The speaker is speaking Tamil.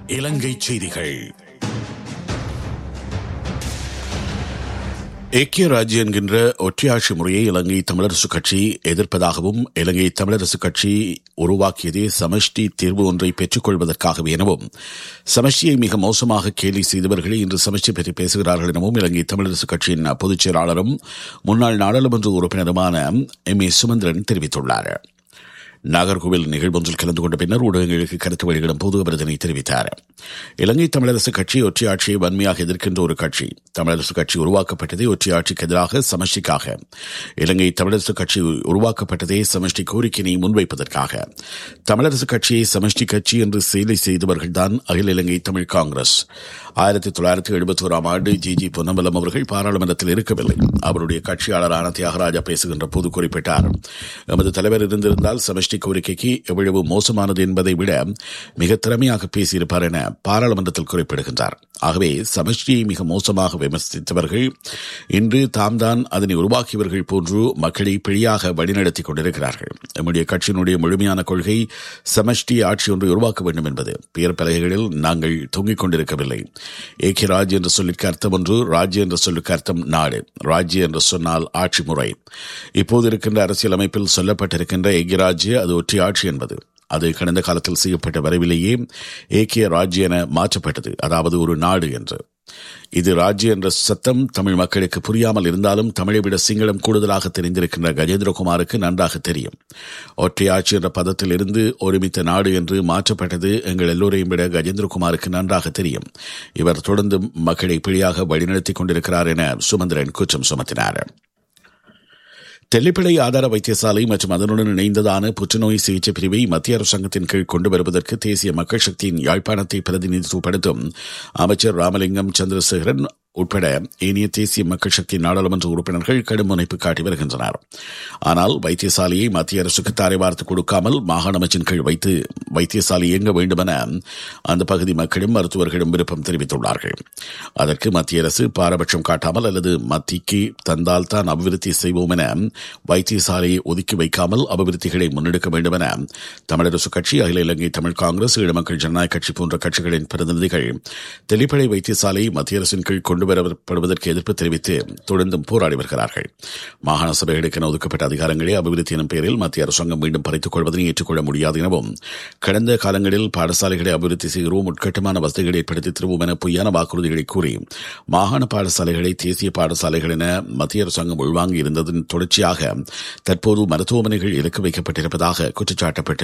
இலங்கை செய்திகள் ஐக்கிய ராஜ்யம் என்கின்ற ஒற்றையாட்சி முறையை இலங்கை தமிழரசு கட்சி எதிர்ப்பதாகவும் இலங்கை தமிழரசு கட்சி உருவாக்கியதே சமஷ்டி தீர்வு ஒன்றை பெற்றுக் கொள்வதற்காகவே எனவும் சமஷ்டியை மிக மோசமாக கேலி செய்தவர்களே இன்று சமஷ்டி பற்றி பேசுகிறார்கள் எனவும் இலங்கை தமிழரசு கட்சியின் பொதுச் செயலாளரும் முன்னாள் நாடாளுமன்ற உறுப்பினருமான எம் ஏ சுமந்திரன் தெரிவித்துள்ளார் நாகர்கோவில் நிகழ்வொன்றில் கலந்து கொண்ட பின்னர் ஊடகங்களுக்கு கருத்து வெளியிடும் போது அவர் இதனை தெரிவித்தார் இலங்கை தமிழரசு கட்சி ஒற்றையாட்சியை வன்மையாக எதிர்க்கின்ற ஒரு கட்சி தமிழரசு கட்சி உருவாக்கப்பட்டதே ஒற்றையாட்சிக்கு எதிராக சமஷ்டிக்காக இலங்கை தமிழரசு கட்சி உருவாக்கப்பட்டதே சமஷ்டி கோரிக்கையை முன்வைப்பதற்காக தமிழரசு கட்சியை சமஷ்டி கட்சி என்று செயலை செய்தவர்கள்தான் அகில இலங்கை தமிழ் காங்கிரஸ் ஆயிரத்தி தொள்ளாயிரத்தி எழுபத்தி ஓராம் ஆண்டு ஜி ஜி பொன்னம்பலம் அவர்கள் பாராளுமன்றத்தில் இருக்கவில்லை அவருடைய கட்சியாளரான தியாகராஜா பேசுகின்ற போது குறிப்பிட்டார் எமது தலைவர் இருந்திருந்தால் சமஷ்டி கோரிக்கைக்கு எவ்வளவு மோசமானது என்பதை விட மிக திறமையாக பேசியிருப்பார் என பாராளுமன்றத்தில் குறிப்பிடுகின்றார் ஆகவே சமஷ்டியை மிக மோசமாக விமர்சித்தவர்கள் இன்று தாம் தான் அதனை உருவாக்கியவர்கள் போன்று மக்களை பிழையாக வழிநடத்திக் கொண்டிருக்கிறார்கள் நம்முடைய கட்சியினுடைய முழுமையான கொள்கை சமஷ்டி ஆட்சி ஒன்றை உருவாக்க வேண்டும் என்பது பெயர் பலகைகளில் நாங்கள் தொங்கிக் கொண்டிருக்கவில்லை ஏகே ராஜ் என்ற சொல்லிற்கு அர்த்தம் ஒன்று ராஜ்ய என்ற சொல்லுக்கு அர்த்தம் நாடு ராஜ்ய என்று சொன்னால் ஆட்சி முறை இப்போது இருக்கின்ற அரசியல் அமைப்பில் சொல்லப்பட்டிருக்கின்ற ஏகே ராஜ்ய அது ஒற்றை ஆட்சி என்பது அது கடந்த காலத்தில் செய்யப்பட்ட வரைவிலேயே ஏக்கிய ராஜ்ய என மாற்றப்பட்டது அதாவது ஒரு நாடு என்று இது ராஜ்ய என்ற சத்தம் தமிழ் மக்களுக்கு புரியாமல் இருந்தாலும் தமிழை விட சிங்களம் கூடுதலாக தெரிந்திருக்கின்ற கஜேந்திரகுமாருக்கு நன்றாக தெரியும் ஒற்றையாட்சி என்ற பதத்தில் இருந்து ஒருமித்த நாடு என்று மாற்றப்பட்டது எங்கள் எல்லோரையும் விட கஜேந்திரகுமாருக்கு நன்றாக தெரியும் இவர் தொடர்ந்து மக்களை பிழையாக வழிநடத்திக் கொண்டிருக்கிறார் என சுமந்திரன் குற்றம் சுமத்தினார் தெல்லிப்பிள்ளை ஆதார வைத்தியசாலை மற்றும் அதனுடன் இணைந்ததான புற்றுநோய் சிகிச்சை பிரிவை மத்திய அரசாங்கத்தின் கீழ் கொண்டு வருவதற்கு தேசிய மக்கள் சக்தியின் யாழ்ப்பாணத்தை பிரதிநிதித்துவப்படுத்தும் அமைச்சர் ராமலிங்கம் சந்திரசேகரன் உட்பட ஏனைய தேசிய மக்கள் சக்தி நாடாளுமன்ற உறுப்பினர்கள் கடும் முனைப்பு காட்டி வருகின்றனர் ஆனால் வைத்தியசாலையை மத்திய அரசுக்கு தாரை வார்த்து கொடுக்காமல் மாகாண அமைச்சின் கீழ் வைத்து வைத்தியசாலை இயங்க வேண்டுமென அந்த பகுதி மக்களும் மருத்துவர்களும் விருப்பம் தெரிவித்துள்ளார்கள் அதற்கு மத்திய அரசு பாரபட்சம் காட்டாமல் அல்லது மத்திக்கு தந்தால் தான் அபிவிருத்தி செய்வோம் என வைத்தியசாலையை ஒதுக்கி வைக்காமல் அபிவிருத்திகளை முன்னெடுக்க வேண்டும் என தமிழரசு கட்சி அகில இலங்கை தமிழ் காங்கிரஸ் ஈழமக்கள் ஜனநாயக கட்சி போன்ற கட்சிகளின் பிரதிநிதிகள் தெளிப்படை வைத்தியசாலை மத்திய அரசின் கீழ் கொண்டு வரப்படுவதற்கு எதிர்ப்பு தெரிவித்து தொடர்ந்தும் போராடி வருகிறார்கள் மாகாண சபைகளுக்கென ஒதுக்கப்பட்ட அதிகாரங்களை அபிவிருத்தி எனும் பெயரில் மத்திய அரசாங்கம் மீண்டும் பறித்துக் கொள்வதனை ஏற்றுக்கொள்ள முடியாது எனவும் கடந்த காலங்களில் பாடசாலைகளை அபிவிருத்தி செய்கிறோம் உட்கட்டமான வசதிகளை ஏற்படுத்தி தருவோம் என பொய்யான வாக்குறுதிகளை கூறி மாகாண பாடசாலைகளை தேசிய பாடசாலைகள் என மத்திய அரசாங்கம் உள்வாங்கி இருந்ததன் தொடர்ச்சியாக தற்போது மருத்துவமனைகள் இலக்கு வைக்கப்பட்டிருப்பதாக குற்றச்சாட்டப்பட்டு